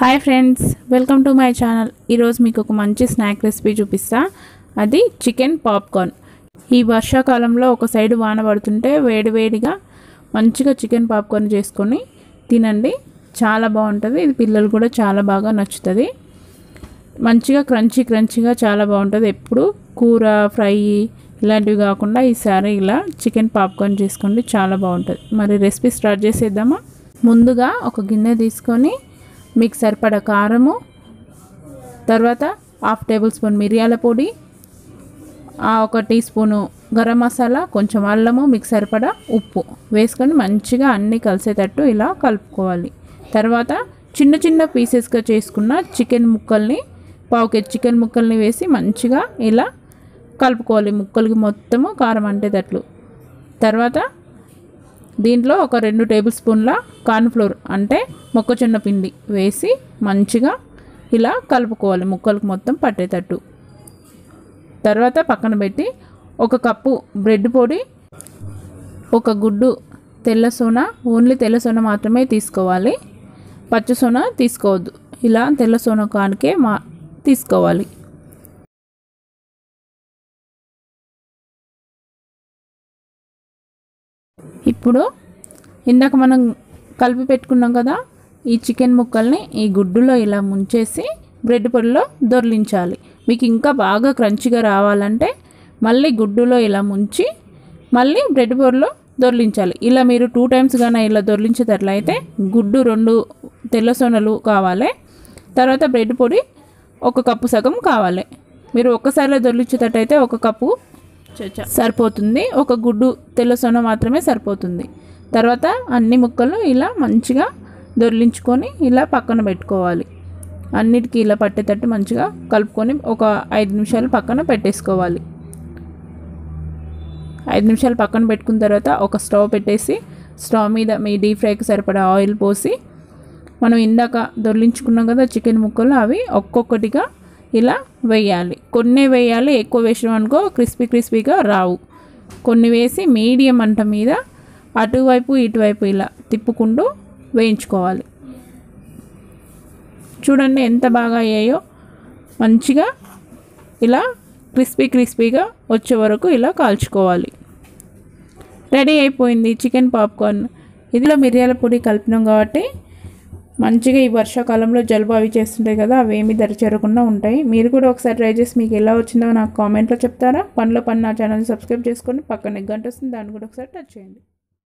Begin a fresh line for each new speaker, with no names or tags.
hi friends welcome to my channel ఈరోజు మీకు ఒక మంచి స్నాక్ రెసిపీ చూపిస్తా అది చికెన్ పాప్కార్న్ ఈ వర్షాకాలంలో ఒక సైడ్ వాన పడుతుంటే వేడివేడిగా మంచిగా చికెన్ పాప్కార్న్ చేసుకొని తినండి చాలా బాగుంటుంది ఇది పిల్లలు కూడా చాలా బాగా నచ్చుతుంది మంచిగా క్రంచీ క్రంచీగా చాలా బాగుంటుంది ఎప్పుడు కూర ఫ్రై ఇలాంటివి కాకుండా ఈసారి ఇలా చికెన్ పాప్కార్న్ చేసుకోండి చాలా బాగుంటుంది మరి రెసిపీ స్టార్ట్ చేసేద్దామా ముందుగా ఒక గిన్నె తీసుకొని మీకు సరిపడ కారము తర్వాత హాఫ్ టేబుల్ స్పూన్ మిరియాల పొడి ఆ ఒక టీ స్పూను గరం మసాలా కొంచెం అల్లము మీకు సరిపడా ఉప్పు వేసుకొని మంచిగా అన్నీ కలిసేటట్టు ఇలా కలుపుకోవాలి తర్వాత చిన్న చిన్న పీసెస్గా చేసుకున్న చికెన్ ముక్కల్ని పావు కేజీ చికెన్ ముక్కల్ని వేసి మంచిగా ఇలా కలుపుకోవాలి ముక్కలకి మొత్తము కారం అంటేటట్లు తర్వాత దీంట్లో ఒక రెండు టేబుల్ స్పూన్ల కార్న్ఫ్లోర్ అంటే మొక్కజొన్న పిండి వేసి మంచిగా ఇలా కలుపుకోవాలి ముక్కలకు మొత్తం పట్టేటట్టు తర్వాత పక్కన పెట్టి ఒక కప్పు బ్రెడ్ పొడి ఒక గుడ్డు తెల్ల సోన ఓన్లీ తెల్ల సోన మాత్రమే తీసుకోవాలి పచ్చ సోన తీసుకోవద్దు ఇలా తెల్ల సోన కానికే మా తీసుకోవాలి ఇప్పుడు ఇందాక మనం కలిపి పెట్టుకున్నాం కదా ఈ చికెన్ ముక్కల్ని ఈ గుడ్డులో ఇలా ముంచేసి బ్రెడ్ పొడిలో దొర్లించాలి మీకు ఇంకా బాగా క్రంచిగా రావాలంటే మళ్ళీ గుడ్డులో ఇలా ముంచి మళ్ళీ బ్రెడ్ పొడిలో దొర్లించాలి ఇలా మీరు టూ టైమ్స్ కానీ ఇలా దొర్లించేటట్లయితే గుడ్డు రెండు తెల్ల సొనలు కావాలి తర్వాత బ్రెడ్ పొడి ఒక కప్పు సగం కావాలి మీరు ఒక్కసారిలో దొర్లించేటట్టయితే ఒక కప్పు సరిపోతుంది ఒక గుడ్డు తెల్ల సొన మాత్రమే సరిపోతుంది తర్వాత అన్ని ముక్కలు ఇలా మంచిగా దొర్లించుకొని ఇలా పక్కన పెట్టుకోవాలి అన్నిటికీ ఇలా పట్టేటట్టు మంచిగా కలుపుకొని ఒక ఐదు నిమిషాలు పక్కన పెట్టేసుకోవాలి ఐదు నిమిషాలు పక్కన పెట్టుకున్న తర్వాత ఒక స్టవ్ పెట్టేసి స్టవ్ మీద మీ డీప్ ఫ్రైకి సరిపడా ఆయిల్ పోసి మనం ఇందాక దొర్లించుకున్నాం కదా చికెన్ ముక్కలు అవి ఒక్కొక్కటిగా ఇలా వేయాలి కొన్ని వేయాలి ఎక్కువ వేసినాం అనుకో క్రిస్పీ క్రిస్పీగా రావు కొన్ని వేసి మీడియం మంట మీద అటువైపు ఇటువైపు ఇలా తిప్పుకుంటూ వేయించుకోవాలి చూడండి ఎంత బాగా అయ్యాయో మంచిగా ఇలా క్రిస్పీ క్రిస్పీగా వచ్చే వరకు ఇలా కాల్చుకోవాలి రెడీ అయిపోయింది చికెన్ పాప్కార్న్ ఇదిలో మిరియాల పొడి కలిపినాం కాబట్టి మంచిగా ఈ వర్షాకాలంలో జలుబు అవి చేస్తుంటాయి కదా అవి ఏమి దరి చేరకుండా ఉంటాయి మీరు కూడా ఒకసారి ట్రై చేసి మీకు ఎలా వచ్చిందో నాకు కామెంట్లో చెప్తారా పనిలో పని నా ఛానల్ని సబ్స్క్రైబ్ చేసుకొని పక్కన గంట వస్తుంది దాన్ని కూడా ఒకసారి టచ్ చేయండి